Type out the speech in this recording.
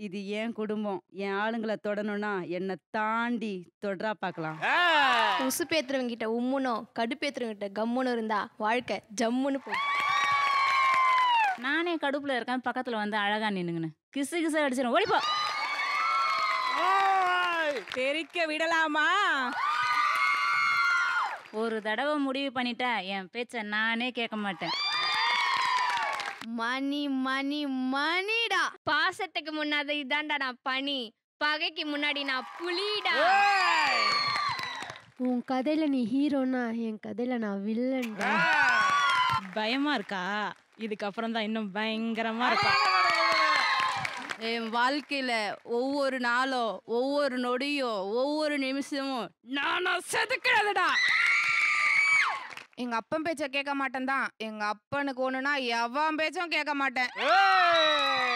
இது என் குடும்பம் என் ஆளுங்களை தொடணும்னா என்னை தாண்டி தொடரா பார்க்கலாம் உசுப்பேத்துறவங்க கிட்ட உம்முனும் கடுப்பேத்துறவங்க கிட்ட கம்முன்னு இருந்தா வாழ்க்கை ஜம்முன்னு போகும் நானே கடுப்புல இருக்கேன் பக்கத்துல வந்து அழகா நின்னுங்கன்னு கிசு கிசு அடிச்சிடும் ஓடிப்போ தெரிக்க விடலாமா ஒரு தடவை முடிவு பண்ணிட்டா என் பேச்ச நானே கேட்க மாட்டேன் மணி மணி மணிடா பாசத்துக்கு முன்னாடி இதான்டா நான் பனி பகைக்கு முன்னாடி நான் புலிடா உன் கதையில நீ ஹீரோனா என் கதையில நான் வில்லன்டா பயமா இருக்கா இதுக்கப்புறம் தான் இன்னும் பயங்கரமா இருக்கும் என் வாழ்க்கையில ஒவ்வொரு நாளும் ஒவ்வொரு நொடியும் ஒவ்வொரு நிமிஷமும் நானும் செதுக்கிறதுடா எங்க அப்பன் பேச்ச கேட்க மாட்டேன் தான் எங்க அப்பனுக்கு ஒண்ணுனா எவன் பேச்சும் கேட்க மாட்டேன்